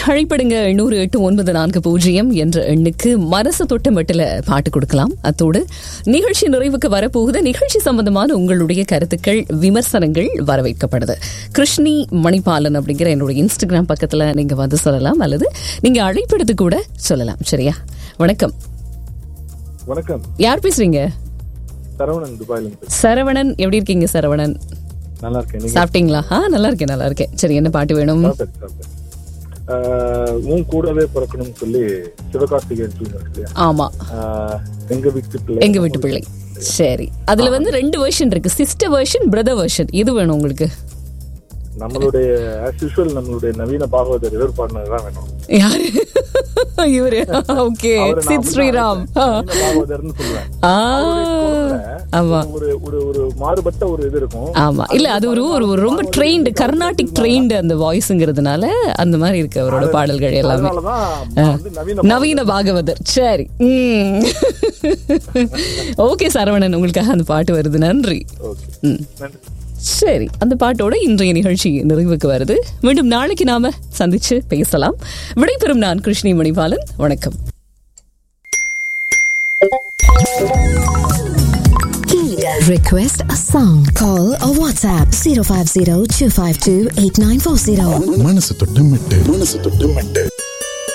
அழைப்படுங்க எண்ணூறு எட்டு ஒன்பது நான்கு பூஜ்ஜியம் என்ற எண்ணுக்கு மனசு தொட்ட மட்டில் பாட்டு கொடுக்கலாம் அத்தோடு நிகழ்ச்சி நிறைவுக்கு வரப்போகுது நிகழ்ச்சி சம்பந்தமான உங்களுடைய கருத்துக்கள் விமர்சனங்கள் வரவேற்கப்படுது கிருஷ்ணி மணிபாலன் அப்படிங்கிற என்னுடைய இன்ஸ்டாகிராம் பக்கத்துல நீங்க வந்து சொல்லலாம் அல்லது நீங்க அழைப்பெடுத்து கூட சொல்லலாம் சரியா வணக்கம் வணக்கம் யார் பேசுறீங்க சரவணன் துபாயில இருந்து சரவணன் எப்படி இருக்கீங்க சரவணன் நல்லா இருக்கேன் நீங்க சாப்பிட்டீங்களா ஆ நல்லா இருக்கேன் நல்லா இருக்கேன் சரி என்ன பாட்டு வேணும் சாப்பிட்டேன், சாப்பிட்டேன். ஆஹ், உன் கூடவே பிறக்கணும்னு சொல்லி சிவகார்த்திகேயன் film இருக்கு இல்லையா? ஆமா ஆஹ், எங்க வீட்டு பிள்ளை எங்க வீட்டு பிள்ளை சரி அதுல வந்து ரெண்டு வெர்ஷன் இருக்கு சிஸ்டர் வெர்ஷன் பிரதர் வெர்ஷன் இது வேணும் உங்களுக்கு நம்மளுடைய ஆஸ் யூஷுவல் நம்மளுடைய நவீன பாகவதர் இவர் பாடினதுதான் வேணும் யாரு இவரு ஓகே அவரை நான் சித் ஸ்ரீராம் ஆ. நவீன பாகவதர்னு சொல்லுவேன் ஆ, ஆமா ஒரு ஒரு ஒரு மாறுபட்ட ஒரு இது இருக்கும் ஆமா இல்ல அது ஒரு ஒரு ஒரு ரொம்ப ட்ரெயின்டு கர்நாடிக் ட்ரெயின்டு அந்த வாய்ஸ்ங்கிறதுனால அந்த மாதிரி இருக்கு அவரோட பாடல்கள் எல்லாமே அதனாலதான் நான் வந்து நவீன நவீன பாகவதர் சரி ஓகே சரவணன் உங்களுக்காக அந்த பாட்டு வருது நன்றி ஓகே ம் நன்றி சரி அந்த பாட்டோட இன்றைய நிகழ்ச்சி நிறைவுக்கு வருது மீண்டும் நாளைக்கு நாம சந்திச்சு பேசலாம் விடைபெறும் நான் கிருஷ்ணி மணிபாலன் வணக்கம் Request a song. Call or WhatsApp 050 252 8940. மனசு தொட்டு மெட்டு மனசு தொட்டு மெட்டு